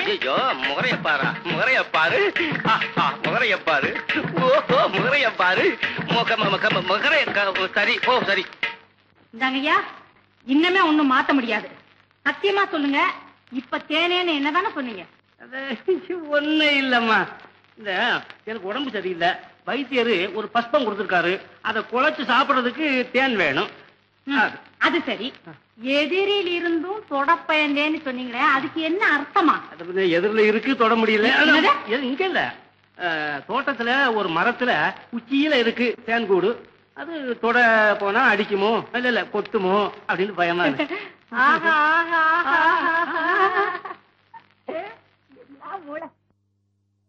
ஐயோ முகரைய பாரா முகரைய பாரு ஆஹா, முகரைய பாரு ஓஹோ முகரைய பாரு முக முக முகரைய க- சரி ஓ சரி இந்தாங்கய்யா இன்னமே ஒண்ணும் மாத்த முடியாது சத்தியமா சொல்லுங்க இப்ப தேனேன்னு என்னதானே சொன்னீங்க அது ஒண்ணு இல்லம்மா இந்த எனக்கு உடம்பு சரியில்லை வைத்தியர் ஒரு பஸ்பம் கொடுத்துருக்காரு அதை குழைச்சு சாப்பிடுறதுக்கு தேன் வேணும் ம், அது. அது சரி எதிரில் இருந்தும் தொடப்பயந்தேன்னு சொன்னீங்களே அதுக்கு என்ன அர்த்தமா அது வந்து எதிரில இருக்கு தொட முடியல என்னது? எது, இங்க இல்ல அஹ், தோட்டத்துல ஒரு மரத்துல உச்சியில இருக்கு தேன் கூடு அது தொட போனா அடிக்குமோ இல்ல இல்ல கொத்துமோ அப்படின்னு பயமா இருக்கு ஆஹா ஆஹா ஆஹா ஆஹா